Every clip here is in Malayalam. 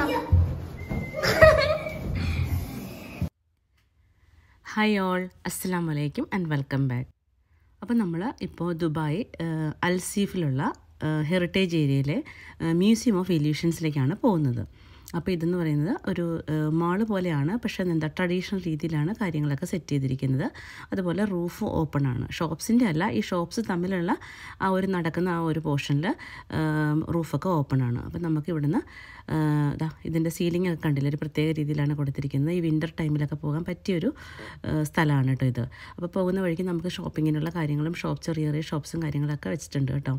ഹായ് ഓൾ അസ്സാം വലൈക്കും ആൻഡ് വെൽക്കം ബാക്ക് അപ്പോൾ നമ്മൾ ഇപ്പോൾ ദുബായ് ഏഹ്, അൽസീഫിലുള്ള ഏഹ്, ഹെറിറ്റേജ് ഏരിയയിലെ ഏഹ്, മ്യൂസിയം ഓഫ് ഇല്യൂഷൻസിലേക്കാണ് പോകുന്നത് അപ്പോൾ ഇതെന്ന് പറയുന്നത് ഒരു ഏഹ്, മാള് പോലെയാണ് പക്ഷേ എന്താ ട്രഡീഷണൽ രീതിയിലാണ് കാര്യങ്ങളൊക്കെ സെറ്റ് ചെയ്തിരിക്കുന്നത് അതുപോലെ റൂഫ് ഓപ്പൺ ആണ് ഷോപ്സിൻ്റെ അല്ല ഈ ഷോപ്സ് തമ്മിലുള്ള ആ ഒരു നടക്കുന്ന ആ ഒരു പോർഷനിൽ റൂഫൊക്കെ ഓപ്പൺ ആണ് അപ്പോൾ നമുക്ക് ഇവിടുന്ന് ഏഹ്, ദാ ഇതിൻ്റെ സീലിംഗ് ഒക്കെ കണ്ടില്ല ഒരു പ്രത്യേക രീതിയിലാണ് കൊടുത്തിരിക്കുന്നത് ഈ വിൻ്റർ ടൈമിലൊക്കെ പോകാൻ പറ്റിയൊരു ഏഹ്, സ്ഥലമാണ് കേട്ടോ ഇത് അപ്പോൾ പോകുന്ന വഴിക്ക് നമുക്ക് ഷോപ്പിങ്ങിനുള്ള കാര്യങ്ങളും ഷോപ്പ് ചെറിയ ചെറിയ ഷോപ്സും കാര്യങ്ങളൊക്കെ വെച്ചിട്ടുണ്ട് കേട്ടോ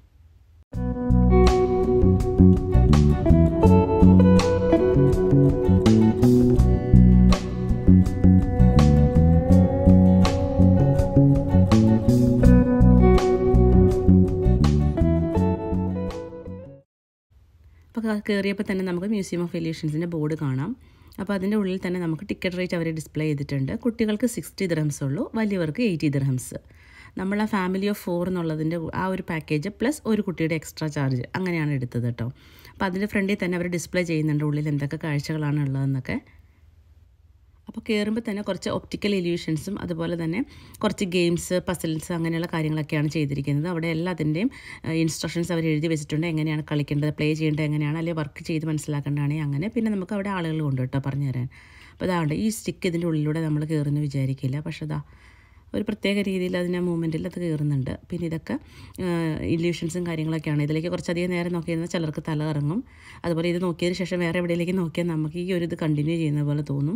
അപ്പോൾ കയറിയപ്പോൾ തന്നെ നമുക്ക് മ്യൂസിയം ഓഫ് എല്യൂഷൻസിൻ്റെ ബോർഡ് കാണാം അപ്പോൾ അതിൻ്റെ ഉള്ളിൽ തന്നെ നമുക്ക് ടിക്കറ്റ് റേറ്റ് അവർ ഡിസ്പ്ലേ ചെയ്തിട്ടുണ്ട് കുട്ടികൾക്ക് സിക്സ്റ്റി ദിർഹംസ് ഉള്ളൂ വലിയവർക്ക് എയ്റ്റി ദിർഹംസ് നമ്മൾ ആ ഫാമിലി ഓഫ് ഫോർ എന്നുള്ളതിൻ്റെ ആ ഒരു പാക്കേജ് പ്ലസ് ഒരു കുട്ടിയുടെ എക്സ്ട്രാ ചാർജ് അങ്ങനെയാണ് എടുത്തത് കേട്ടോ അപ്പോൾ അതിൻ്റെ ഫ്രണ്ടിൽ തന്നെ അവർ ഡിസ്പ്ലേ ചെയ്യുന്നുണ്ട് ഉള്ളിൽ എന്തൊക്കെ കാഴ്ചകളാണ് ഉള്ളതെന്നൊക്കെ അപ്പോൾ കയറുമ്പോൾ തന്നെ കുറച്ച് ഒപ്റ്റിക്കൽ ഇല്യൂഷൻസും അതുപോലെ തന്നെ കുറച്ച് ഗെയിംസ് പസിൽസ് അങ്ങനെയുള്ള കാര്യങ്ങളൊക്കെയാണ് ചെയ്തിരിക്കുന്നത് അവിടെ എല്ലാത്തിൻ്റെയും ഇൻസ്ട്രക്ഷൻസ് അവർ എഴുതി വെച്ചിട്ടുണ്ട് എങ്ങനെയാണ് കളിക്കേണ്ടത് പ്ലേ ചെയ്യേണ്ടത് എങ്ങനെയാണ് അല്ലെങ്കിൽ വർക്ക് ചെയ്ത് മനസ്സിലാക്കേണ്ടതാണെങ്കിൽ അങ്ങനെ പിന്നെ നമുക്ക് അവിടെ ആളുകൾ കൊണ്ട് കേട്ടോ പറഞ്ഞു തരാൻ അപ്പോൾ അതാണ്ട് ഈ സ്റ്റിക്ക് ഇതിൻ്റെ ഉള്ളിലൂടെ നമ്മൾ കയറുന്നു വിചാരിക്കില്ല പക്ഷേ അതാ ഒരു പ്രത്യേക രീതിയിൽ അതിൻ്റെ മൂവ്മെൻറ്റിൽ അത് കയറുന്നുണ്ട് പിന്നെ ഇതൊക്കെ ഇല്യൂഷൻസും കാര്യങ്ങളൊക്കെയാണ് ഇതിലേക്ക് കുറച്ചധികം നേരം നോക്കിയിരുന്നാൽ ചിലർക്ക് തല ഇറങ്ങും അതുപോലെ ഇത് നോക്കിയതിന് ശേഷം വേറെ എവിടെയെങ്കിലും നോക്കിയാൽ നമുക്ക് ഈ ഒരു ഇത് കണ്ടിന്യൂ ചെയ്യുന്ന പോലെ തോന്നും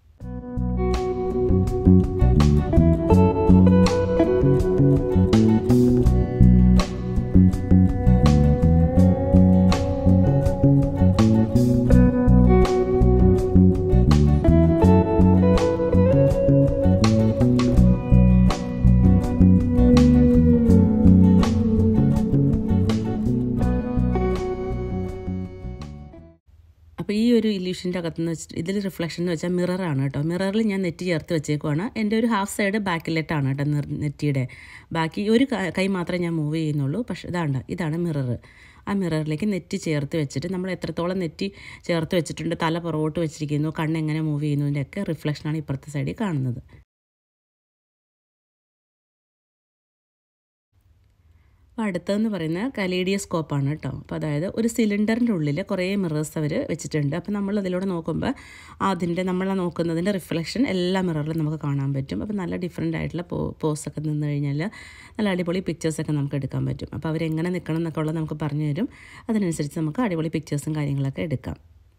അപ്പോൾ ഈ ഒരു ഇല്യൂഷൻ്റെ അകത്തുനിന്ന് വെച്ചിട്ട് ഇതിൽ റിഫ്ലക്ഷൻ എന്ന് വെച്ചാൽ മിററാണ് കേട്ടോ മിററിൽ ഞാൻ നെറ്റ് ചേർത്ത് വെച്ചേക്കുവാണ് എൻ്റെ ഒരു ഹാഫ് സൈഡ് ബാക്കിലെട്ടാണ് കേട്ടോ നിർ- നെറ്റിയുടെ ബാക്കി ഒരു ക- കൈ മാത്രമേ ഞാൻ മൂവ് ചെയ്യുന്നുള്ളൂ പക്ഷേ ഇതാണ്ട് ഇതാണ് മിറർ ആ മിററിലേക്ക് നെറ്റ് ചേർത്ത് വെച്ചിട്ട് നമ്മൾ എത്രത്തോളം നെറ്റി ചേർത്ത് വെച്ചിട്ടുണ്ട് തല പുറകോട്ട് വെച്ചിരിക്കുന്നു കണ്ണ് എങ്ങനെ മൂവ് ചെയ്യുന്നതിൻ്റെയൊക്കെ റിഫ്ലക്ഷനാണ് ഇപ്പുറത്തെ സൈഡിൽ കാണുന്നത് അപ്പോൾ അടുത്തതെന്ന് പറയുന്നത് കലേഡിയസ്കോപ്പാണ് കേട്ടോ അപ്പോൾ അതായത് ഒരു സിലിണ്ടറിൻ്റെ ഉള്ളിൽ കുറേ മിറേഴ്സ് അവർ വെച്ചിട്ടുണ്ട് അപ്പോൾ നമ്മൾ അതിലൂടെ നോക്കുമ്പോൾ അതിൻ്റെ നമ്മൾ നോക്കുന്നതിൻ്റെ റിഫ്ലക്ഷൻ എല്ലാ മിററിലും നമുക്ക് കാണാൻ പറ്റും അപ്പോൾ നല്ല ഡിഫറെൻ്റ് ആയിട്ടുള്ള പോ പോസൊക്കെ നിന്ന് കഴിഞ്ഞാൽ നല്ല അടിപൊളി പിക്ചേഴ്സൊക്കെ നമുക്ക് എടുക്കാൻ പറ്റും അപ്പോൾ അവരെങ്ങനെ നിൽക്കണം എന്നൊക്കെ ഉള്ളത് നമുക്ക് പറഞ്ഞു തരും അതിനനുസരിച്ച് നമുക്ക് അടിപൊളി പിക്ചേഴ്സും കാര്യങ്ങളൊക്കെ എടുക്കാം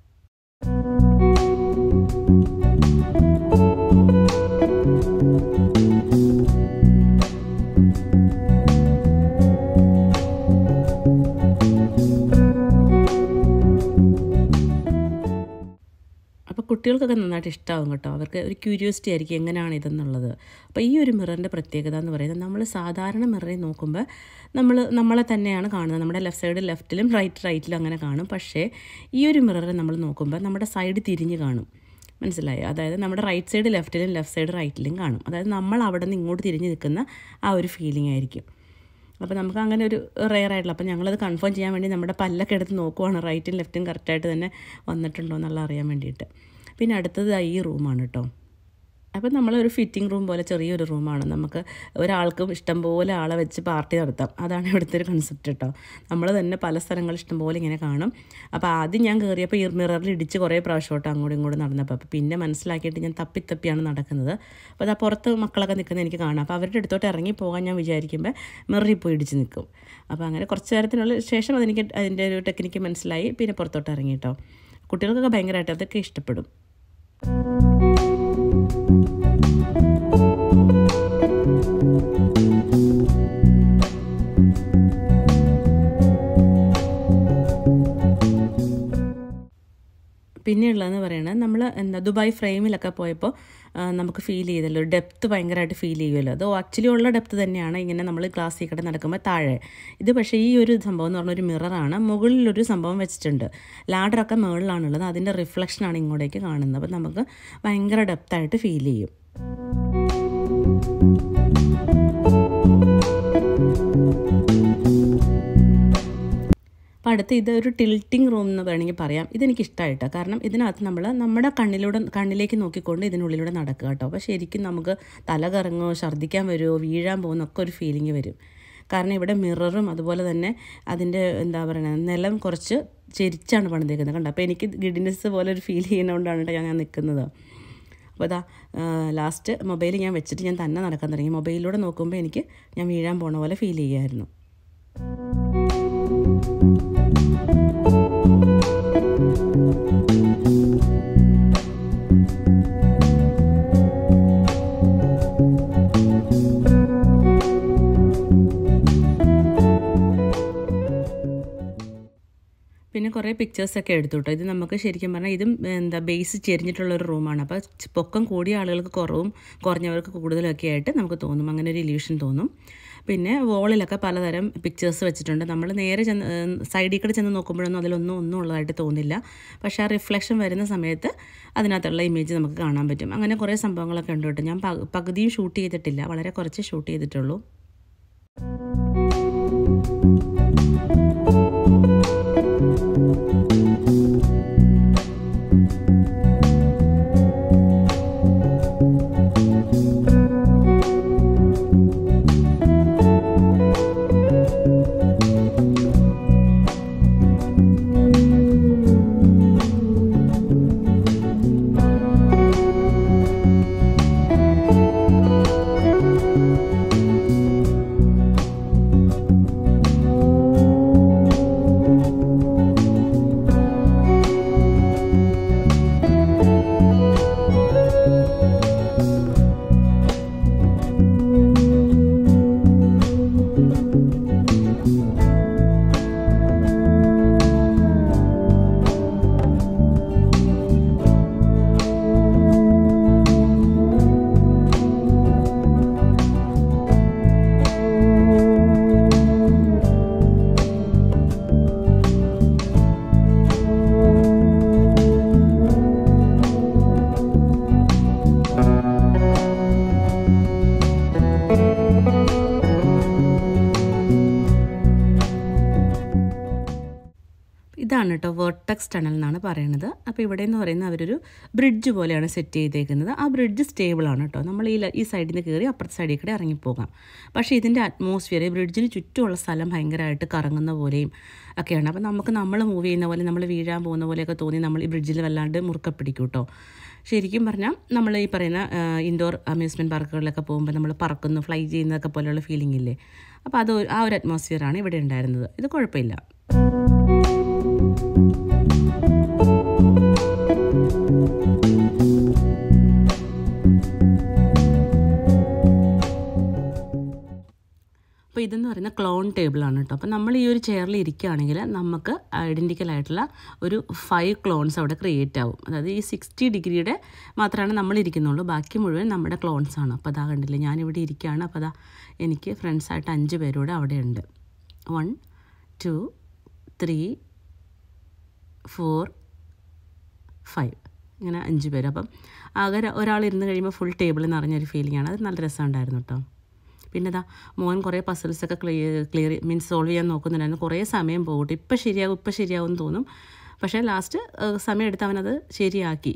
അപ്പോൾ കുട്ടികൾക്കൊക്കെ നന്നായിട്ട് ഇഷ്ടമാവും കേട്ടോ അവർക്ക് ഒരു ക്യൂരിയോസിറ്റി ആയിരിക്കും എങ്ങനെയാണ് ഇതെന്നുള്ളത് അപ്പോൾ ഈ ഒരു മിററിൻ്റെ പ്രത്യേകത എന്ന് പറയുന്നത് നമ്മൾ സാധാരണ മിററിൽ നോക്കുമ്പോൾ നമ്മൾ നമ്മളെ തന്നെയാണ് കാണുന്നത് നമ്മുടെ ലെഫ്റ്റ് സൈഡ് ലെഫ്റ്റിലും റൈറ്റ് റൈറ്റിലും അങ്ങനെ കാണും പക്ഷേ ഈ ഒരു മിററിൽ നമ്മൾ നോക്കുമ്പോൾ നമ്മുടെ സൈഡ് തിരിഞ്ഞ് കാണും മനസ്സിലായോ അതായത് നമ്മുടെ റൈറ്റ് സൈഡ് ലെഫ്റ്റിലും ലെഫ്റ്റ് സൈഡ് റൈറ്റിലും കാണും അതായത് നമ്മൾ അവിടെ നിന്ന് ഇങ്ങോട്ട് തിരിഞ്ഞ് നിൽക്കുന്ന ആ ഒരു ഫീലിംഗ് ആയിരിക്കും അപ്പോൾ നമുക്ക് അങ്ങനെ ഒരു റെയർ ആയിട്ടുള്ള അപ്പോൾ ഞങ്ങളത് കൺഫേം ചെയ്യാൻ വേണ്ടി നമ്മുടെ പല്ലൊക്കെ എടുത്ത് നോക്കുവാണ് റൈറ്റും ലെഫ്റ്റും കറക്റ്റായിട്ട് തന്നെ വന്നിട്ടുണ്ടോ എന്നുള്ള അറിയാൻ വേണ്ടിയിട്ട് പിന്നെ അടുത്തത് ദാ ഈ റൂമാണ് കേട്ടോ അപ്പോൾ നമ്മളൊരു ഫിറ്റിംഗ് റൂം പോലെ ചെറിയൊരു റൂമാണ് നമുക്ക് ഒരാൾക്കും ഇഷ്ടംപോലെ ആളെ വെച്ച് പാർട്ടി നടത്താം അതാണ് ഇവിടുത്തെ ഒരു കൺസെപ്റ്റ് കേട്ടോ നമ്മൾ തന്നെ പല സ്ഥലങ്ങളിൽ ഇഷ്ടംപോലെ ഇങ്ങനെ കാണും അപ്പോൾ ആദ്യം ഞാൻ കയറിയപ്പോൾ ഈ മിററിൽ ഇടിച്ച് കുറേ പ്രാവശ്യം കേട്ടോ അങ്ങോട്ടും ഇങ്ങോട്ടും നടന്നപ്പോൾ അപ്പോൾ പിന്നെ മനസ്സിലാക്കിയിട്ട് ഞാൻ തപ്പിത്തപ്പിയാണ് നടക്കുന്നത് അപ്പോൾ അതാ പുറത്ത് മക്കളൊക്കെ നിൽക്കുന്നത് എനിക്ക് കാണാം അപ്പോൾ അവരുടെ അടുത്തോട്ട് ഇറങ്ങി പോകാൻ ഞാൻ വിചാരിക്കുമ്പോൾ മിററിൽ പോയി ഇടിച്ച് നിൽക്കും അപ്പോൾ അങ്ങനെ കുറച്ച് നേരത്തിനുള്ള ശേഷം അതെനിക്ക് അതിൻ്റെ ഒരു ടെക്നിക്ക് മനസ്സിലായി പിന്നെ പുറത്തോട്ട് ഇറങ്ങി കേട്ടോ കുട്ടികൾക്കൊക്കെ ഭയങ്കരമായിട്ട് അതൊക്കെ ഇഷ്ടപ്പെടും പിന്നെയുള്ളതെന്ന് പറയുന്നത് നമ്മൾ എന്താ ദുബായ് ഫ്രെയിമിലൊക്കെ പോയപ്പോൾ ആ, നമുക്ക് ഫീൽ ചെയ്തല്ലോ ഡെപ്ത് ഭയങ്കരമായിട്ട് ഫീൽ ചെയ്യുമല്ലോ അത് ആക്ച്വലി ഉള്ള ഡെപ്ത് തന്നെയാണ് ഇങ്ങനെ നമ്മൾ ക്ലാസ്സിൽ കൂടെ നടക്കുമ്പോൾ താഴെ ഇത് പക്ഷേ ഈ ഒരു സംഭവം എന്ന് പറഞ്ഞ ഒരു മിററാണ് മുകളിലൊരു സംഭവം വെച്ചിട്ടുണ്ട് ലാഡറൊക്കെ മുകളിലാണുള്ളത് അതിൻ്റെ റിഫ്ലക്ഷനാണ് ഇങ്ങോട്ടേക്ക് കാണുന്നത് അപ്പോൾ നമുക്ക് ഭയങ്കര ഡെപ്തായിട്ട് ഫീൽ ചെയ്യും അപ്പോൾ അടുത്ത് ഇത് ഒരു ടിൽറ്റിംഗ് റൂം എന്ന് വേണമെങ്കിൽ പറയാം ഇതെനിക്ക് ഇഷ്ടമായിട്ടോ കാരണം ഇതിനകത്ത് നമ്മൾ നമ്മുടെ കണ്ണിലൂടെ കണ്ണിലേക്ക് നോക്കിക്കൊണ്ട് ഇതിനുള്ളിലൂടെ നടക്കുക കേട്ടോ അപ്പോൾ ശരിക്കും നമുക്ക് തല കറങ്ങോ ഛർദ്ദിക്കാൻ വരുമോ വീഴാൻ പോകുന്ന ഒക്കെ ഒരു ഫീലിംഗ് വരും കാരണം ഇവിടെ മിററും അതുപോലെ തന്നെ അതിൻ്റെ എന്താ പറയുക നിലം കുറച്ച് ചെരിച്ചാണ് പണിതേക്കുന്നത് കണ്ടോ അപ്പോൾ എനിക്ക് ഗിഡിനെസ് പോലെ ഒരു ഫീൽ ചെയ്യുന്നതുകൊണ്ടാണ് കേട്ടോ ഞാൻ നിൽക്കുന്നത് അപ്പോൾ അതാ ലാസ്റ്റ് മൊബൈൽ ഞാൻ വെച്ചിട്ട് ഞാൻ തന്നെ നടക്കാൻ തുടങ്ങി മൊബൈലിലൂടെ നോക്കുമ്പോൾ എനിക്ക് ഞാൻ വീഴാൻ പോണ പോലെ ഫീൽ ചെയ്യുമായിരുന്നു പിന്നെ കുറേ പിക്ചേഴ്സൊക്കെ എടുത്തു കേട്ടോ ഇത് നമുക്ക് ശരിക്കും പറഞ്ഞാൽ ഇതും എന്താ ബേസ് ചെരിഞ്ഞിട്ടുള്ളൊരു റൂമാണ് അപ്പോൾ പൊക്കം കൂടിയ ആളുകൾക്ക് കുറവും കുറഞ്ഞവർക്ക് കൂടുതലൊക്കെ ആയിട്ട് നമുക്ക് തോന്നും അങ്ങനെ ഒരു ഇല്യൂഷൻ തോന്നും പിന്നെ വോളിലൊക്കെ പലതരം പിക്ചേഴ്സ് വെച്ചിട്ടുണ്ട് നമ്മൾ നേരെ ചെന്ന് സൈഡിൽ കൂടെ ചെന്ന് നോക്കുമ്പോഴൊന്നും അതിലൊന്നും ഒന്നും ഉള്ളതായിട്ട് തോന്നില്ല പക്ഷേ ആ റിഫ്ലക്ഷൻ വരുന്ന സമയത്ത് അതിനകത്തുള്ള ഇമേജ് നമുക്ക് കാണാൻ പറ്റും അങ്ങനെ കുറേ സംഭവങ്ങളൊക്കെ ഉണ്ട് കേട്ടോ ഞാൻ പകുതിയും ഷൂട്ട് ചെയ്തിട്ടില്ല വളരെ കുറച്ച് ഷൂട്ട് ചെയ്തിട്ടുള്ളൂ ഇതാണ് കേട്ടോ വേർട്ടക്സ് ടണൽ എന്നാണ് പറയുന്നത് അപ്പോൾ ഇവിടെ എന്ന് പറയുന്നത് അവരൊരു ബ്രിഡ്ജ് പോലെയാണ് സെറ്റ് ചെയ്തേക്കുന്നത് ആ ബ്രിഡ്ജ് സ്റ്റേബിളാണ് കേട്ടോ നമ്മൾ ഈ ഈ സൈഡിൽ നിന്ന് കയറി അപ്പുറത്തെ സൈഡിൽ കൂടെ ഇറങ്ങിപ്പോകാം പക്ഷേ ഇതിൻ്റെ അറ്റ്മോസ്ഫിയർ ഈ ബ്രിഡ്ജിന് ചുറ്റുമുള്ള സ്ഥലം ഭയങ്കരമായിട്ട് കറങ്ങുന്ന പോലെയും ഒക്കെയാണ് അപ്പോൾ നമുക്ക് നമ്മൾ മൂവ് ചെയ്യുന്ന പോലെ നമ്മൾ വീഴാൻ പോകുന്ന പോലെയൊക്കെ തോന്നി നമ്മൾ ഈ ബ്രിഡ്ജിൽ വല്ലാണ്ട് മുറുക്ക പിടിക്കും കേട്ടോ ശരിക്കും പറഞ്ഞാൽ നമ്മൾ ഈ പറയുന്ന ഇൻഡോർ അമ്യൂസ്മെൻറ്റ് പാർക്കുകളിലൊക്കെ പോകുമ്പോൾ നമ്മൾ പറക്കുന്നു ഫ്ലൈ ചെയ്യുന്നതൊക്കെ പോലെയുള്ള ഫീലിംഗ് ഇല്ലേ അപ്പോൾ അത് ആ ഒരു അറ്റ്മോസ്ഫിയറാണ് ഇവിടെ ഉണ്ടായിരുന്നത് ഇത് കുഴപ്പമില്ല അപ്പോൾ ഇതെന്ന് പറയുന്ന ക്ലോൺ ടേബിളാണ് കേട്ടോ അപ്പോൾ നമ്മൾ ഈ ഒരു ചെയറിൽ ഇരിക്കുകയാണെങ്കിൽ നമുക്ക് ഐഡൻറ്റിക്കൽ ആയിട്ടുള്ള ഒരു ഫൈവ് ക്ലോൺസ് അവിടെ ക്രിയേറ്റ് ആവും അതായത് ഈ സിക്സ്റ്റി ഡിഗ്രിയുടെ മാത്രമാണ് നമ്മൾ ഇരിക്കുന്നുള്ളൂ ബാക്കി മുഴുവൻ നമ്മുടെ ക്ലോൺസ് ആണ് അപ്പോൾ അതാ കണ്ടില്ലേ ഞാനിവിടെ ഇരിക്കുകയാണ് അപ്പോൾ അതാ എനിക്ക് ഫ്രണ്ട്സായിട്ട് അഞ്ച് പേരൂടെ അവിടെ ഉണ്ട് one two three four five ഇങ്ങനെ അഞ്ച് പേര് അപ്പം ആകെ ഒരാൾ ഇരുന്ന് കഴിയുമ്പോൾ ഫുൾ ടേബിൾ നിറഞ്ഞൊരു ഫീലിംഗ് ആണ് അത് നല്ല രസമുണ്ടായിരുന്നു കേട്ടോ പിന്നെ ഇതാ മോൻ കുറേ പസിൽസൊക്കെ ക്ലിയർ ക്ലിയർ മീൻസ് സോൾവ് ചെയ്യാൻ നോക്കുന്നുണ്ടായിരുന്നു കുറേ സമയം പോകട്ടെ ഇപ്പം ശരിയാവും ഇപ്പം ശരിയാവും തോന്നും പക്ഷേ ലാസ്റ്റ് സമയം എടുത്ത് അവനത് ശരിയാക്കി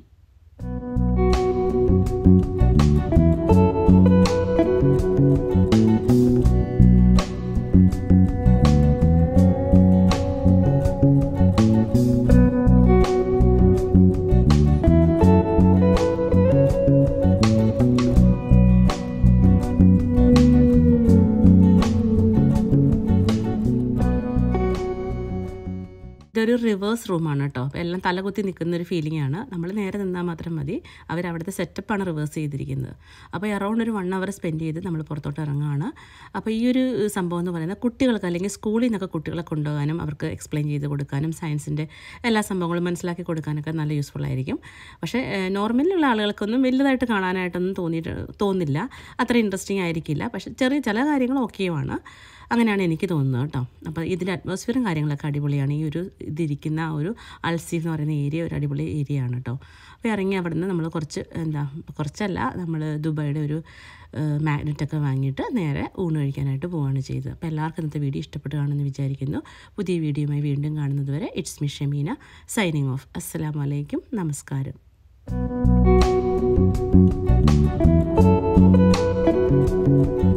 ഇതൊരു റിവേഴ്സ് റൂമാണ് കേട്ടോ അപ്പോൾ എല്ലാം തലകുത്തി നിൽക്കുന്ന ഒരു ഫീലിംഗ് ആണ് നമ്മൾ നേരെ നിന്നാൽ മാത്രം മതി അവർ അവിടുത്തെ സെറ്റപ്പാണ് റിവേഴ്സ് ചെയ്തിരിക്കുന്നത് അപ്പോൾ അറൗണ്ട് ഒരു വൺ അവർ സ്പെൻഡ് ചെയ്ത് നമ്മൾ പുറത്തോട്ട് ഇറങ്ങുകയാണ് അപ്പോൾ ഈ ഒരു സംഭവം എന്ന് പറയുന്നത് കുട്ടികൾക്ക് അല്ലെങ്കിൽ സ്കൂളിൽ നിന്നൊക്കെ കുട്ടികളെ കൊണ്ടുപോകാനും അവർക്ക് എക്സ്പ്ലെയിൻ ചെയ്ത് കൊടുക്കാനും സയൻസിൻ്റെ എല്ലാ സംഭവങ്ങളും മനസ്സിലാക്കി കൊടുക്കാനൊക്കെ നല്ല യൂസ്ഫുൾ ആയിരിക്കും പക്ഷേ നോർമലിലുള്ള ആളുകൾക്കൊന്നും വലുതായിട്ട് കാണാനായിട്ടൊന്നും തോന്നിയിട്ട് തോന്നില്ല അത്ര ഇൻട്രസ്റ്റിംഗ് ആയിരിക്കില്ല പക്ഷേ ചെറിയ ചില കാര്യങ്ങൾ ഓക്കെയുമാണ് അങ്ങനെയാണ് എനിക്ക് തോന്നുന്നത് കേട്ടോ അപ്പോൾ ഇതിൻ്റെ അറ്റ്മോസ്ഫിയറും കാര്യങ്ങളൊക്കെ അടിപൊളിയാണ് ഈ ഒരു ഇതിരിക്കുന്ന ആ ഒരു അൽസി എന്ന് പറയുന്ന ഏരിയ ഒരു അടിപൊളി ഏരിയ ആണ് കേട്ടോ അപ്പോൾ ഇറങ്ങി അവിടെ നിന്ന് നമ്മൾ കുറച്ച് എന്താ കുറച്ചല്ല നമ്മൾ ദുബായിയുടെ ഒരു മാഗ്നറ്റൊക്കെ വാങ്ങിയിട്ട് നേരെ ഊണ് കഴിക്കാനായിട്ട് പോവുകയാണ് ചെയ്തത് അപ്പോൾ എല്ലാവർക്കും ഇന്നത്തെ വീഡിയോ ഇഷ്ടപ്പെട്ടു കാണുമെന്ന് വിചാരിക്കുന്നു പുതിയ വീഡിയോയുമായി വീണ്ടും കാണുന്നത് വരെ it's me Shameena signing off അസ്സലാമു അലൈക്കും നമസ്കാരം thank you